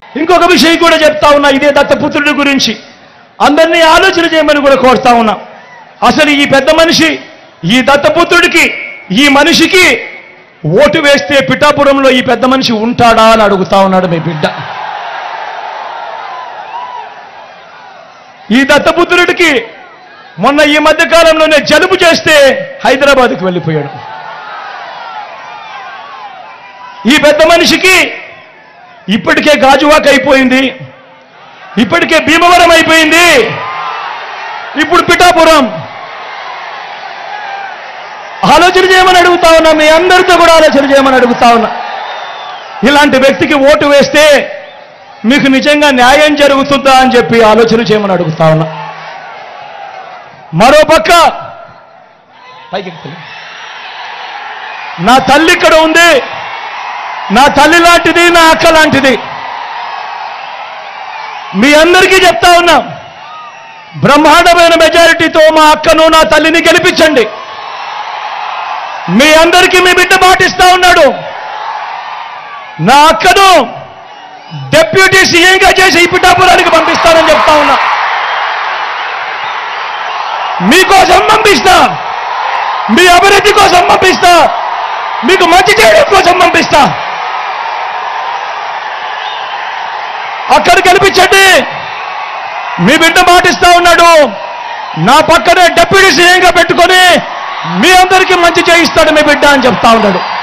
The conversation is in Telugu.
ఇంకొక విషయం కూడా చెప్తా ఉన్నా ఇదే దత్తపుత్రుడి గురించి అందరినీ ఆలోచన చేయమని కూడా కోరుతా ఉన్నా అసలు ఈ పెద్ద మనిషి ఈ దత్తపుత్రుడికి ఈ మనిషికి ఓటు వేస్తే పిఠాపురంలో ఈ పెద్ద మనిషి ఉంటాడా అని అడుగుతా ఉన్నాడు మీ బిడ్డ ఈ దత్తపుత్రుడికి మొన్న ఈ మధ్య కాలంలోనే జలుబు చేస్తే హైదరాబాద్కి వెళ్ళిపోయాడు ఈ పెద్ద మనిషికి ఇప్పటికే గాజువాక్ అయిపోయింది ఇప్పటికే భీమవరం అయిపోయింది ఇప్పుడు పిఠాపురం ఆలోచన చేయమని అడుగుతా ఉన్నా మీ అందరితో కూడా ఆలోచన చేయమని అడుగుతా ఉన్నా ఇలాంటి వ్యక్తికి ఓటు వేస్తే మీకు నిజంగా న్యాయం జరుగుతుందా అని చెప్పి ఆలోచన చేయమని అడుగుతా ఉన్నా మరో పక్క పైకి ఎక్కు. నా తల్లి ఇక్కడ ఉంది నా తల్లి లాంటిది నా అక్క లాంటిది మీ అందరికీ చెప్తా ఉన్నా బ్రహ్మాండమైన మెజారిటీతో మా అక్కను నా తల్లిని గెలిపించండి మీ అందరికీ మీ బిడ్డ మాటిస్తా ఉన్నాడు నా అక్కను డెప్యూటీ సీఎంగా చేసి ఈ పిఠాపురానికి పంపిస్తానని చెప్తా ఉన్నా మీకోసం పంపిస్తా మీ అభివృద్ధి కోసం పంపిస్తా మీకు మంచి చేయడం కోసం పంపిస్తా అక్కడ కనిపించండి మీ బిడ్డ మాటిస్తా ఉన్నాడు నా పక్కనే డెప్యూటీ సీఎంగా పెట్టుకొని మీ అందరికీ మంచి చేయిస్తాడు మీ బిడ్డ అని చెప్తా ఉన్నాడు